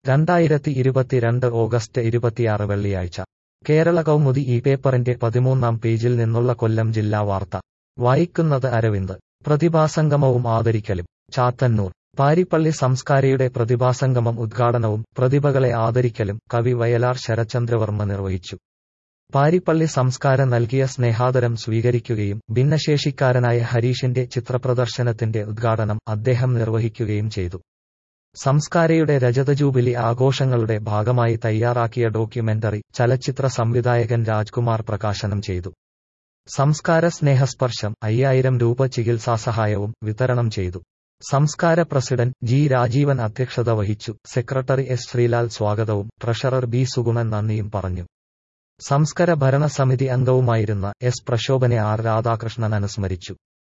രണ്ടായിരത്തി ഇരുപത്തിരണ്ട് ഓഗസ്റ്റ് ഇരുപത്തിയാറ് വെള്ളിയാഴ്ച കേരള കൗമുദി ഈ പേപ്പറിന്റെ പതിമൂന്നാം പേജിൽ നിന്നുള്ള കൊല്ലം ജില്ലാ വാർത്ത വായിക്കുന്നത് അരവിന്ദ് പ്രതിഭാസംഗമവും ആദരിക്കലും ചാത്തന്നൂർ പാരിപ്പള്ളി സംസ്കാരയുടെ പ്രതിഭാസംഗമം ഉദ്ഘാടനവും പ്രതിഭകളെ ആദരിക്കലും കവി വയലാർ ശരചന്ദ്രവർമ്മ നിർവഹിച്ചു പാരിപ്പള്ളി സംസ്കാരം നൽകിയ സ്നേഹാദരം സ്വീകരിക്കുകയും ഭിന്നശേഷിക്കാരനായ ഹരീഷിന്റെ ചിത്രപ്രദർശനത്തിന്റെ ഉദ്ഘാടനം അദ്ദേഹം നിർവഹിക്കുകയും ചെയ്തു സംസ്കാരയുടെ രജതജൂബിലി ആഘോഷങ്ങളുടെ ഭാഗമായി തയ്യാറാക്കിയ ഡോക്യുമെന്ററി ചലച്ചിത്ര സംവിധായകൻ രാജ്കുമാർ പ്രകാശനം ചെയ്തു സംസ്കാര സ്നേഹസ്പർശം അയ്യായിരം രൂപ ചികിത്സാസഹായവും വിതരണം ചെയ്തു സംസ്കാര പ്രസിഡന്റ് ജി രാജീവൻ അധ്യക്ഷത വഹിച്ചു സെക്രട്ടറി എസ് ശ്രീലാൽ സ്വാഗതവും ട്രഷറർ ബി സുഗുണൻ നന്ദിയും പറഞ്ഞു സംസ്കര ഭരണസമിതി അംഗവുമായിരുന്ന എസ് പ്രശോഭനെ ആർ രാധാകൃഷ്ണൻ അനുസ്മരിച്ചു